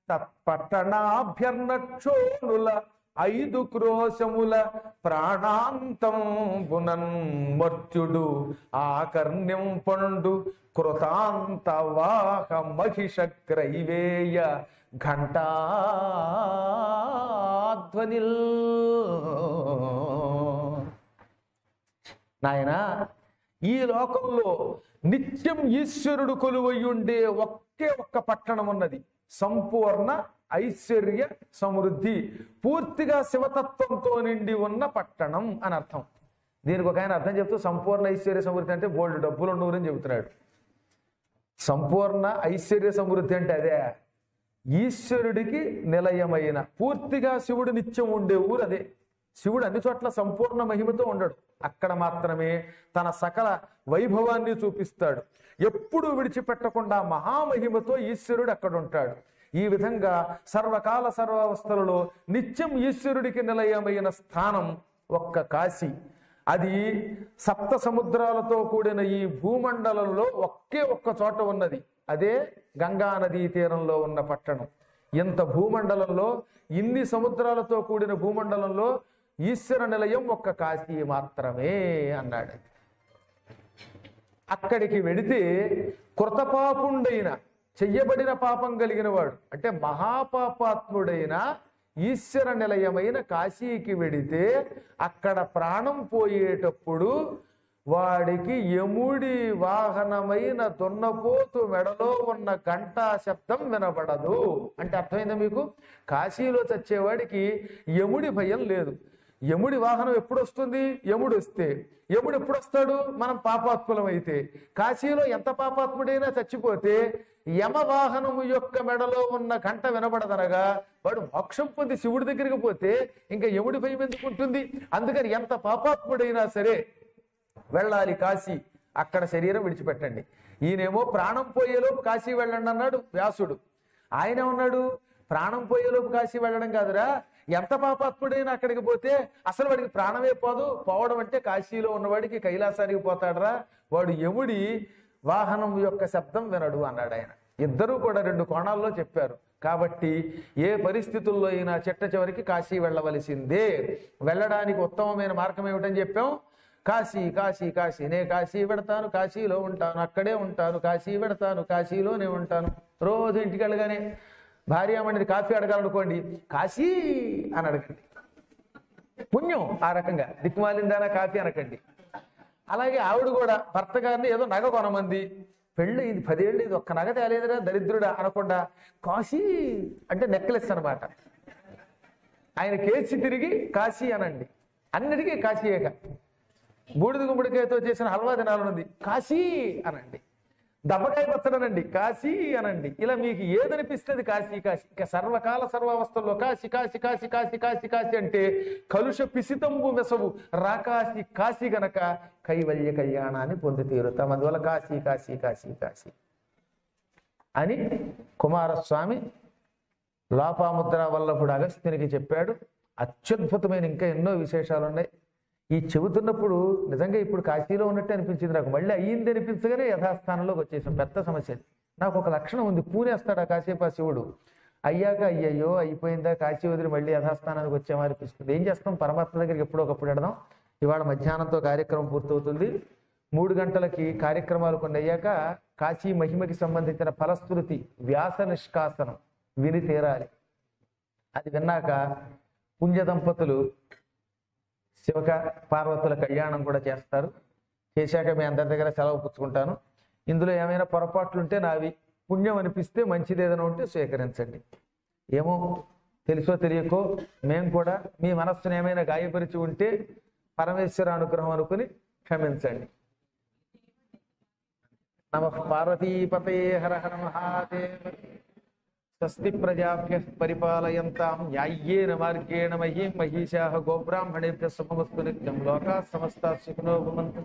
తత్పట్టణాభ్యర్నక్షోనుల ఐదు క్రోశముల ప్రాణాంతం మర్త్యుడు ఆకర్ణ్యం పండు కృతాంత వాహ మహిష గ్రైవేయ ఘంటాధ్వనిల్ నాయనా ఈ లోకంలో నిత్యం ఈశ్వరుడు కొలువయ్యుండే ఒకే ఒక్క పట్టణం ఉన్నది సంపూర్ణ ఐశ్వర్య సమృద్ధి పూర్తిగా శివతత్వంతో నిండి ఉన్న పట్టణం అని అర్థం దీనికి ఒక ఆయన అర్థం చెప్తూ సంపూర్ణ ఐశ్వర్య సమృద్ధి అంటే బోల్డ్ డబ్బులు ఉండవని చెబుతున్నాడు సంపూర్ణ ఐశ్వర్య సమృద్ధి అంటే అదే ఈశ్వరుడికి నిలయమైన పూర్తిగా శివుడు నిత్యం ఉండే ఊరు అదే శివుడు అన్ని చోట్ల సంపూర్ణ మహిమతో ఉండడు అక్కడ మాత్రమే తన సకల వైభవాన్ని చూపిస్తాడు ఎప్పుడూ విడిచిపెట్టకుండా మహామహిమతో ఈశ్వరుడు అక్కడ ఉంటాడు ఈ విధంగా సర్వకాల సర్వావస్థలలో నిత్యం ఈశ్వరుడికి నిలయమైన స్థానం ఒక్క కాశీ అది సప్త సముద్రాలతో కూడిన ఈ భూమండలంలో ఒకే ఒక్క చోట ఉన్నది అదే గంగా నదీ తీరంలో ఉన్న పట్టణం ఇంత భూమండలంలో ఇన్ని సముద్రాలతో కూడిన భూమండలంలో ఈశ్వర నిలయం ఒక్క కాశీ మాత్రమే అన్నాడు అక్కడికి వెడితే కృతపాపుండైన చెయ్యబడిన పాపం కలిగిన వాడు అంటే మహాపాపాత్ముడైన ఈశ్వర నిలయమైన కాశీకి వెడితే అక్కడ ప్రాణం పోయేటప్పుడు వాడికి యముడి వాహనమైన దున్నపోతు మెడలో ఉన్న గంటా శబ్దం వినబడదు అంటే అర్థమైందా మీకు కాశీలో చచ్చేవాడికి యముడి భయం లేదు యముడి వాహనం ఎప్పుడు వస్తుంది యముడు వస్తే యముడు ఎప్పుడు వస్తాడు మనం పాపాత్ములం అయితే కాశీలో ఎంత పాపాత్ముడైనా చచ్చిపోతే యమ వాహనము యొక్క మెడలో ఉన్న గంట వినబడదనగా వాడు మోక్షం పొంది శివుడి దగ్గరికి పోతే ఇంకా యముడి భయం ఎందుకు ఉంటుంది అందుకని ఎంత పాపాత్ముడైనా సరే వెళ్ళాలి కాశీ అక్కడ శరీరం విడిచిపెట్టండి ఈయనేమో ప్రాణం పోయేలోపు కాశీ వెళ్ళండి అన్నాడు వ్యాసుడు ఆయన ఉన్నాడు ప్రాణం పోయేలోపు కాశీ వెళ్ళడం కాదురా ఎంత పాపాత్ముడైనా అక్కడికి పోతే అసలు వాడికి ప్రాణమే పోదు పోవడం అంటే కాశీలో ఉన్నవాడికి కైలాసానికి పోతాడరా వాడు యముడి వాహనం యొక్క శబ్దం వినడు అన్నాడు ఆయన ఇద్దరూ కూడా రెండు కోణాల్లో చెప్పారు కాబట్టి ఏ పరిస్థితుల్లో అయినా చెట్ట చివరికి కాశీ వెళ్ళవలసిందే వెళ్ళడానికి ఉత్తమమైన మార్గం ఏమిటని చెప్పాం కాశీ కాశీ కాశీ నే కాశీ పెడతాను కాశీలో ఉంటాను అక్కడే ఉంటాను కాశీ పెడతాను కాశీలోనే ఉంటాను రోజు ఇంటికి వెళ్ళగానే భార్యామణిని కాఫీ అడగాలనుకోండి కాశీ అని అడగండి పుణ్యం ఆ రకంగా దిక్కుమాలిందానా కాఫీ అనకండి అలాగే ఆవిడ కూడా భర్త గారిని ఏదో నగ కొనమంది పెళ్ళి ఇది పదేళ్ళు ఇది ఒక్క నగ తేలేదురా దరిద్రుడా అనకుండా కాశీ అంటే నెక్లెస్ అన్నమాట ఆయన కేసి తిరిగి కాశీ అనండి అన్నిటికీ కాశీయేక బూడిద గుమ్మడికాయతో చేసిన హల్వా తినాలనుంది కాశీ అనండి దబ్బకాయ పచ్చడనండి కాశీ అనండి ఇలా మీకు ఏదనిపిస్తుంది కాశీ కాశీ ఇక సర్వకాల సర్వావస్థల్లో కాశీ కాశీ కాశీ కాశీ కాశీ కాశీ అంటే కలుష పిసితంబు మెసవు రాకాశి కాశీ గనక కైవల్య కళ్యాణాన్ని పొంది తీరుతాం అందువల్ల కాశీ కాశీ కాశీ కాశీ అని కుమారస్వామి లోపాముద్ర వల్లభుడు అగస్త్యునికి చెప్పాడు అత్యద్భుతమైన ఇంకా ఎన్నో విశేషాలు ఉన్నాయి ఈ చెబుతున్నప్పుడు నిజంగా ఇప్పుడు కాశీలో ఉన్నట్టు అనిపించింది నాకు మళ్ళీ అయ్యింది అనిపించగానే యథాస్థానంలోకి వచ్చేసాం పెద్ద సమస్య అది. నాకు ఒక లక్షణం ఉంది పూనేస్తాడు ఆ కాశీప శివుడు అయ్యాక అయ్యయ్యో అయిపోయిందా కాశీ వదిలి మళ్ళీ యథాస్థానానికి వచ్చామా అనిపిస్తుంది ఏం చేస్తాం పరమాత్మ దగ్గరికి ఎప్పుడో ఒకప్పుడు వెడదాం ఇవాళ మధ్యాహ్నంతో కార్యక్రమం పూర్తవుతుంది మూడు గంటలకి కార్యక్రమాలు కొన్ని అయ్యాక కాశీ మహిమకి సంబంధించిన ఫలశ్రుతి వ్యాస నిష్కాసనం విని తీరాలి అది విన్నాక పుణ్య దంపతులు శివక పార్వతుల కళ్యాణం కూడా చేస్తారు చేశాక మీ అందరి దగ్గర సెలవు పుచ్చుకుంటాను ఇందులో ఏమైనా పొరపాట్లు ఉంటే నావి పుణ్యం అనిపిస్తే మంచిది ఏదైనా ఉంటే స్వీకరించండి ఏమో తెలుసో తెలియకో మేము కూడా మీ మనస్సును ఏమైనా గాయపరిచి ఉంటే పరమేశ్వర అనుగ్రహం అనుకుని క్షమించండి నమ పార్వతీపతే హర హర మహాదేవ స్వస్తి ప్రజాభ్య పరిపాలయంతాం న్యాయ్యేన మార్గేణ మహీం మహిషా గోబ్రాహ్మణేభ్య శుభమస్తు నిత్యం లోకా సమస్త సుఖినో భవంతు